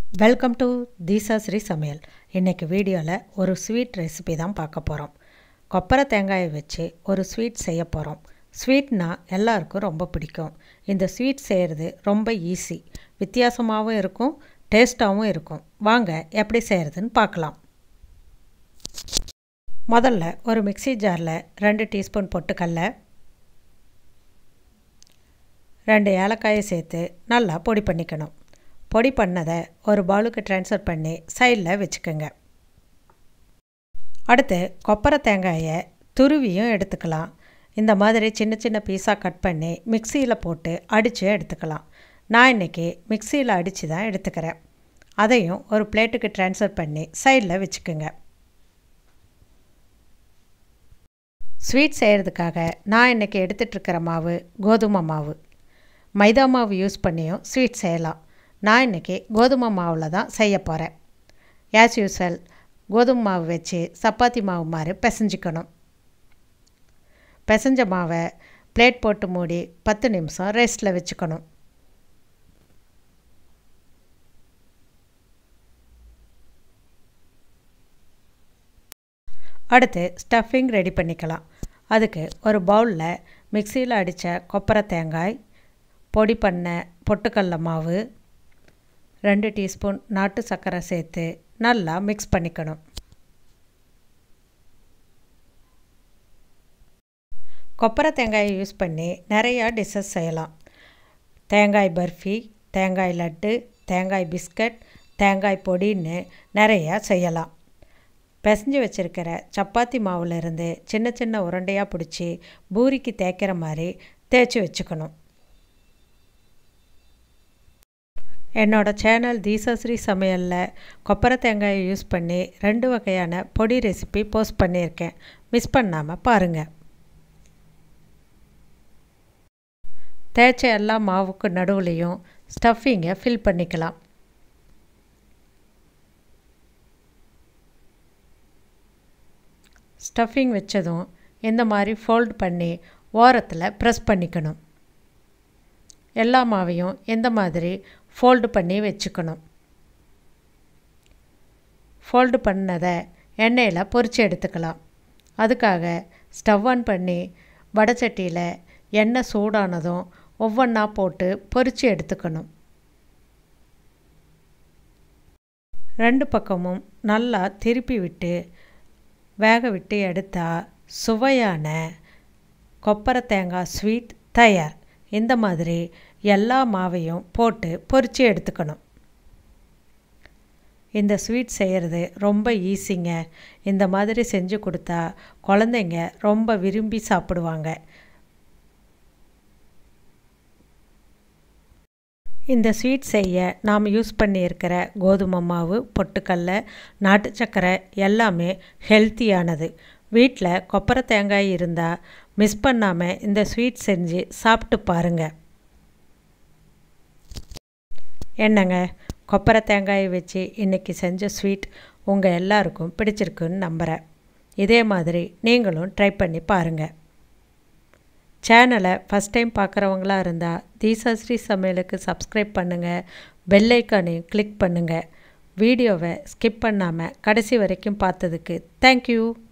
welcome to தீசாஸ்ரீ சமையல் இன்றைக்கி வீடியோவில் ஒரு ஸ்வீட் ரெசிபி தான் பார்க்க போகிறோம் கொப்பரை தேங்காயை வச்சு ஒரு ஸ்வீட் செய்ய போகிறோம் ஸ்வீட்னா எல்லாருக்கும் ரொம்ப பிடிக்கும் இந்த ஸ்வீட் செய்கிறது ரொம்ப ஈஸி வித்தியாசமாகவும் இருக்கும் டேஸ்ட்டாகவும் இருக்கும் வாங்க எப்படி செய்கிறதுன்னு பார்க்கலாம் முதல்ல ஒரு மிக்சி ஜாரில் ரெண்டு டீஸ்பூன் பொட்டுக்கல்ல ரெண்டு ஏலக்காயை சேர்த்து நல்லா பொடி பண்ணிக்கணும் பொடி பண்ணதை ஒரு பவுலுக்கு ட்ரான்ஸ்ஃபர் பண்ணி சைடில் வச்சுக்கோங்க அடுத்து கொப்பரை தேங்காயை துருவியும் எடுத்துக்கலாம் இந்த மாதிரி சின்ன சின்ன பீஸாக கட் பண்ணி மிக்சியில் போட்டு அடித்து எடுத்துக்கலாம் நான் இன்றைக்கி மிக்சியில் அடித்து தான் எடுத்துக்கிறேன் அதையும் ஒரு பிளேட்டுக்கு ட்ரான்ஸ்ஃபர் பண்ணி சைடில் வச்சுக்கோங்க ஸ்வீட் செய்கிறதுக்காக நான் இன்றைக்கி எடுத்துகிட்ருக்கிற மாவு கோதுமை மாவு மைதா மாவு யூஸ் பண்ணியும் ஸ்வீட் செய்யலாம் நான் இன்றைக்கி கோதுமை மாவில் தான் செய்ய போகிறேன் ஆஸ் யூஸ்வல் கோதுமை மாவு வச்சு சப்பாத்தி மாவு மாதிரி பிசைஞ்சிக்கணும் பிசைஞ்ச மாவை பிளேட் போட்டு மூடி பத்து நிமிஷம் ரெஸ்ட்டில் வச்சுக்கணும் அடுத்து ஸ்டஃபிங் ரெடி பண்ணிக்கலாம் அதுக்கு ஒரு பவுலில் மிக்சியில் அடித்த கொப்பரை தேங்காய் பொடி பண்ண பொட்டுக்கடல மாவு ரெண்டு டீஸ்பூன் நாட்டு சர்க்கரை சேர்த்து நல்லா மிக்ஸ் பண்ணிக்கணும் கொப்பரை தேங்காயை யூஸ் பண்ணி நிறையா டிஷ்ஷஸ் செய்யலாம் தேங்காய் பர்ஃபி தேங்காய் லட்டு தேங்காய் பிஸ்கட் தேங்காய் பொடின்னு நிறையா செய்யலாம் பிசைஞ்சு வச்சுருக்கிற சப்பாத்தி மாவுலேருந்து சின்ன சின்ன உருண்டையாக பிடிச்சி பூரிக்கு தேய்க்கிற மாதிரி தேய்ச்சி வச்சுக்கணும் என்னோடய சேனல் தீசாஸ்ரீ சமையலில் கொப்பரை தேங்காயை யூஸ் பண்ணி ரெண்டு வகையான பொடி ரெசிபி போஸ்ட் பண்ணியிருக்கேன் மிஸ் பண்ணாமல் பாருங்கள் தேய்ச்ச எல்லா மாவுக்கு நடுவுலையும் ஸ்டஃபிங்கை ஃபில் பண்ணிக்கலாம் ஸ்டஃபிங் வச்சதும் இந்த மாதிரி ஃபோல்ட் பண்ணி ஓரத்தில் ப்ரெஸ் பண்ணிக்கணும் எல்லா மாவையும் இந்த மாதிரி ஃபோல்டு பண்ணி வச்சுக்கணும் ஃபோல்டு பண்ணதை எண்ணெயில் பொரித்து எடுத்துக்கலாம் அதுக்காக ஸ்டவ் ஆன் பண்ணி வடைச்சட்டியில் எண்ணெய் சூடானதும் ஒவ்வொன்றா போட்டு பொரித்து எடுத்துக்கணும் ரெண்டு பக்கமும் நல்லா திருப்பி விட்டு வேக விட்டு எடுத்தால் சுவையான கொப்பரை தேங்காய் ஸ்வீட் தயார் இந்த மாதிரி எல்லா மாவையும் போட்டு பொரித்து எடுத்துக்கணும் இந்த ஸ்வீட் செய்கிறது ரொம்ப ஈஸிங்க இந்த மாதிரி செஞ்சு கொடுத்தா குழந்தைங்க ரொம்ப விரும்பி சாப்பிடுவாங்க இந்த ஸ்வீட் செய்ய நாம் யூஸ் பண்ணியிருக்கிற கோதுமை மாவு பொட்டுக்கல்ல நாட்டு சக்கரை எல்லாமே ஹெல்த்தியானது வீட்டில் கொப்பரை தேங்காய் இருந்தால் மிஸ் பண்ணாமல் இந்த ஸ்வீட் செஞ்சு சாப்பிட்டு பாருங்கள் என்னங்க கொப்பரை தேங்காயை வச்சு இன்றைக்கி செஞ்ச ஸ்வீட் உங்கள் எல்லாருக்கும் பிடிச்சிருக்குன்னு நம்புகிறேன் இதே மாதிரி நீங்களும் ட்ரை பண்ணி பாருங்கள் சேனலை ஃபஸ்ட் டைம் பார்க்குறவங்களா இருந்தால் தீசாஸ்ரீ சமையலுக்கு சப்ஸ்கிரைப் பண்ணுங்கள் பெல் ஐக்கானையும் கிளிக் பண்ணுங்கள் வீடியோவை ஸ்கிப் பண்ணாமல் கடைசி வரைக்கும் பார்த்ததுக்கு தேங்க்யூ